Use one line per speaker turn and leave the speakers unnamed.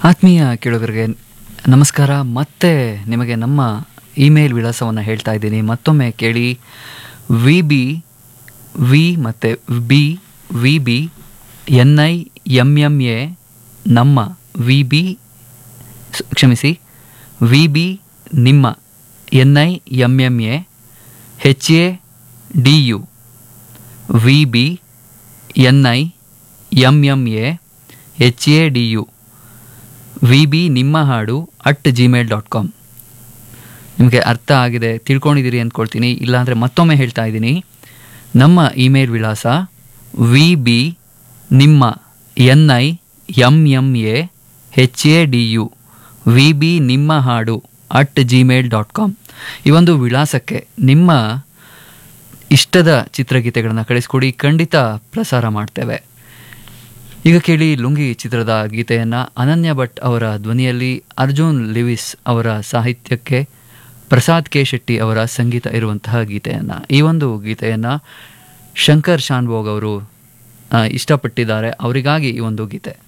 ಆತ್ಮೀಯ ಕೇಳುಗರಿಗೆ ನಮಸ್ಕಾರ ಮತ್ತೆ ನಿಮಗೆ ನಮ್ಮ ಇಮೇಲ್ ವಿಳಾಸವನ್ನು ಹೇಳ್ತಾ ಇದ್ದೀನಿ ಮತ್ತೊಮ್ಮೆ ಕೇಳಿ ವಿ ಬಿ ವಿ ಮತ್ತು B V B N I M M A ನಮ್ಮ ವಿ ಬಿ ಸ್- ಕ್ಷಮಿಸಿ ವಿ ಬಿ ನಿಮ್ಮ N I M M A H A D U V B N I M M A H A D U V B ನಿಮ್ಮ ಹಾಡು at Gmail dot com ನಿಮಗೆ ಅರ್ಥ ಆಗಿದೆ ತಿಳ್ಕೊಂಡಿದ್ದೀರಿ ಅಂದ್ಕೊಳ್ತೀನಿ ಇಲ್ಲಾಂದರೆ ಮತ್ತೊಮ್ಮೆ ಹೇಳ್ತಾ ಇದ್ದೀನಿ ನಮ್ಮ ಇಮೇಲ್ ವಿಳಾಸ ವಿ ಬಿ ನಿಮ್ಮ N I M M A H A D U V B ನಿಮ್ಮ ಹಾಡು ಅಟ್ ಜಿಮೇಲ್ ಡಾಟ್ ಕಾಮ್ ಈ ಒಂದು ವಿಳಾಸಕ್ಕೆ ನಿಮ್ಮ ಇಷ್ಟದ ಚಿತ್ರಗೀತೆಗಳನ್ನು ಕಳಿಸ್ಕೊಡಿ ಖಂಡಿತ ಪ್ರಸಾರ ಮಾಡ್ತೇವೆ ಈಗ ಕೇಳಿ ಲುಂಗಿ ಚಿತ್ರದ ಗೀತೆಯನ್ನು ಅನನ್ಯ ಭಟ್ ಅವರ ಧ್ವನಿಯಲ್ಲಿ ಅರ್ಜುನ್ ಲಿವಿಸ್ ಅವರ ಸಾಹಿತ್ಯಕ್ಕೆ ಪ್ರಸಾದ್ ಕೆ ಶೆಟ್ಟಿ ಅವರ ಸಂಗೀತ ಇರುವಂತಹ ಗೀತೆಯನ್ನು ಈ ಒಂದು ಗೀತೆಯನ್ನು ಶಂಕರ್ ಶಾನ್ಭೋಗ್ ಅವರು ಆ, ಇಷ್ಟಪಟ್ಟಿದ್ದಾರೆ ಅವರಿಗಾಗಿ ಈ ಒಂದು ಗೀತೆ